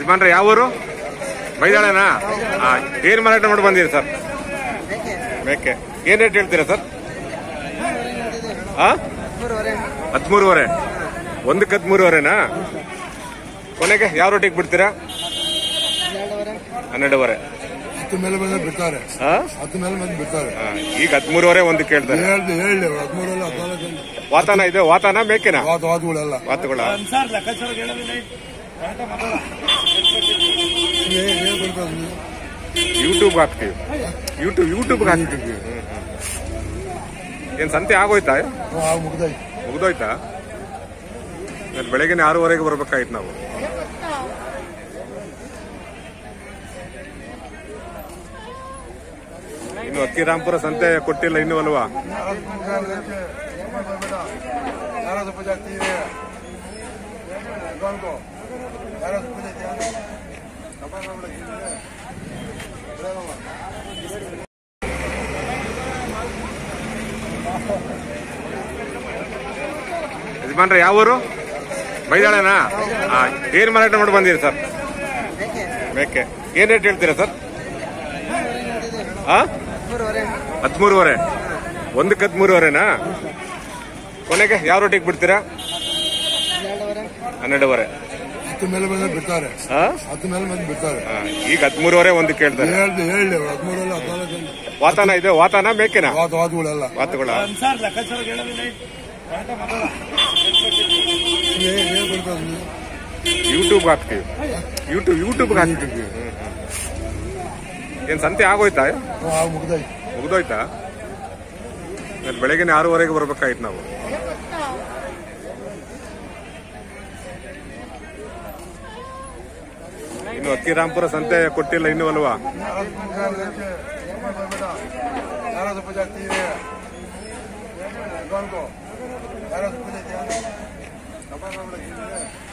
ಯಜಮಾನ್ರೆ ಯಾವ ಊರು ಬೈದಾಳನಾ ಹಾ ಏನ್ ಮಾರಾಟ ಮಾಡಿ ಬಂದಿರಿ ಸರ್ ಮೇಕೆ ಏನ್ ರೇಟ್ ಹೇಳ್ತೀರಾ ಸರ್ ಆ ಹತ್ಮೂರುವರೆ ಒಂದಕ್ಕೆ ಹತ್ಮೂರುವರೆನಾ ಕೊನೆಗೆ ಯಾವ ರೋಟಿಗೆ ಬಿಡ್ತೀರಾ ಹನ್ನೆರಡುವರೆ ಹತ್ತು ಮೇಲೆ ಬಂದ್ರೆ ಬಿಡ್ತಾರೆ ಆ? ಹತ್ತು ಮೇಲೆ ಬಂದು ಬಿಡ್ತಾರೆ ಆ, ಈಗ ಹತ್ಮೂರುವರೆ ಒಂದು ಕೇಳ್ತಾರೆ ಹೇಳ್ದೆ ಹೇಳಿ ಹದಿಮೂರಲ್ಲ ಹದಿನಾಲ್ಕಲ್ಲಿ ವಾತಾನ ಇದೆ ವಾತಾನ ಮೇಕೆನಾ ವಾದ ವಾದಗಳೆಲ್ಲ ವಾತುಗಳ ಏನ್ ಬರ್ತದೆ ನೀವು? ಯೂಟ್ಯೂಬ್ ಹಾಕ್ತೀವಿ ಯೂಟ್ಯೂಬ್ ಯೂಟ್ಯೂಬ್ ಹಾಕ್ತೀವಿ ಏನ್ ಸಂತೆ ಆಗೋಯ್ತಾ ಆ, ಮುಗ್ದಾಯ್ತು ಮುಗ್ದೋಯ್ತಾ ಇವತ್ತು ಬೆಳಗ್ಗೆ ಆರೂವರೆಗೆ ಬರ್ಬೇಕಾಯ್ತು ನಾವು ಇನ್ನು ಅಕ್ಕಿರಾಂಪುರ ಸಂತೆ ಕೊಟ್ಟಿಲ್ಲ ಇನ್ನೂ ಅಲ್ವಾ ಯಾರಾದ್ರೂ ಪೂಜೆ ಆಗ್ತೀವಿ ಯಾರಾದ್ರೂ ಪೂಜೆ ಯಜಮಾನ್ರೆ ಯಾವ ಊರು ಬೈದಾಳನಾ ಹಾ ಏನ್ ಮಾರಾಟ ಮಾಡಿ ಬಂದಿರಿ ಸರ್ ಮೇಕೆ ಏನ್ ರೇಟ್ ಹೇಳ್ತೀರಾ ಸರ್ ಆ ಹತ್ಮೂರುವರೆ ಒಂದಕ್ಕೆ ಹತ್ಮೂರುವರೆನಾ ಕೊನೆಗೆ ಯಾವ ರೋಟಿಗೆ ಬಿಡ್ತೀರಾ ಹನ್ನೆರಡುವರೆ ಹತ್ತು ಮೇಲೆ ಬಂದ್ರೆ ಬಿಡ್ತಾರೆ ಆ? ಹತ್ತು ಮೇಲೆ ಬಂದು ಬಿಡ್ತಾರೆ ಆ, ಈಗ ಹತ್ಮೂರುವರೆ ಒಂದು ಕೇಳ್ತಾರೆ ಹೇಳ್ದೆ ಹೇಳಿ ಹದಿಮೂರಲ್ಲ ಹದಿನಾಲ್ಕಲ್ಲಿ ವಾತಾನ ಇದೆ ವಾತಾನ ಮೇಕೆನಾ ವಾದ ವಾದಗಳೆಲ್ಲ ವಾತುಗಳ ಏನ್ ಏನ್ ಬರ್ತದೆ ನೀವು? ಯೂಟ್ಯೂಬ್ ಹಾಕ್ತೀವಿ ಯೂಟ್ಯೂಬ್ ಯೂಟ್ಯೂಬ್ ಹಾಕ್ತೀವಿ ಏನ್ ಸಂತೆ ಆಗೋಯ್ತಾ ಆ, ಮುಗ್ದಾಯ್ತು ಮುಗ್ದೋಯ್ತಾ ಇವತ್ತು ಬೆಳಗ್ಗೆ ಆರೂವರೆಗೆ ಬರ್ಬೇಕಾಯ್ತು ನಾವು ಇನ್ನು ಅಕ್ಕಿರಾಂಪುರ ಸಂತೆ ಕೊಟ್ಟಿಲ್ಲ ಇನ್ನೂ ಅಲ್ವಾ ಯಾರಾದ್ರೂ ಪೂಜೆ ಆಗ್ತೀವಿ ಯಾರಾದ್ರೂ ಪೂಜೆ